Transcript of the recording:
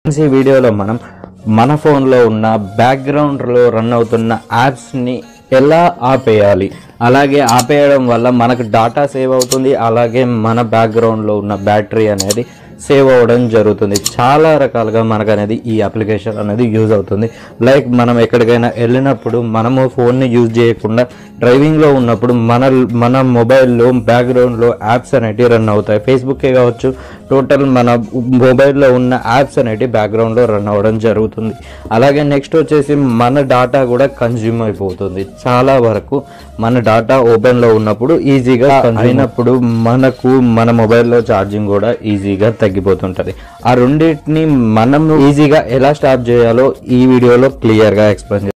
ఈ వీడియోలో మనం మన ఫోన్లో ఉన్న బ్యాక్గ్రౌండ్లో రన్ అవుతున్న యాప్స్ని ఎలా ఆపేయాలి అలాగే ఆపేయడం వల్ల మనకు డాటా సేవ్ అవుతుంది అలాగే మన బ్యాక్గ్రౌండ్లో ఉన్న బ్యాటరీ అనేది సేవ్ అవ్వడం జరుగుతుంది చాలా రకాలుగా మనకు అనేది ఈ అప్లికేషన్ అనేది యూజ్ అవుతుంది లైక్ మనం ఎక్కడికైనా వెళ్ళినప్పుడు మనము ఫోన్ని యూజ్ చేయకుండా డ్రైవింగ్లో ఉన్నప్పుడు మన మన మొబైల్లో బ్యాక్గ్రౌండ్లో యాప్స్ అనేటివి రన్ అవుతాయి ఫేస్బుక్కే కావచ్చు టోటల్ మన మొబైల్లో ఉన్న యాప్స్ అనేటివి బ్యాక్గ్రౌండ్లో రన్ అవ్వడం జరుగుతుంది అలాగే నెక్స్ట్ వచ్చేసి మన డాటా కూడా కన్జ్యూమ్ అయిపోతుంది చాలా వరకు మన డాటా ఓపెన్లో ఉన్నప్పుడు ఈజీగా అయినప్పుడు మనకు మన మొబైల్లో ఛార్జింగ్ కూడా ఈజీగా తగ్గిపోతుంటుంది ఆ రెండింటిని మనం ఈజీగా ఎలా స్టాప్ చేయాలో ఈ వీడియోలో క్లియర్గా ఎక్స్ప్లెయిన్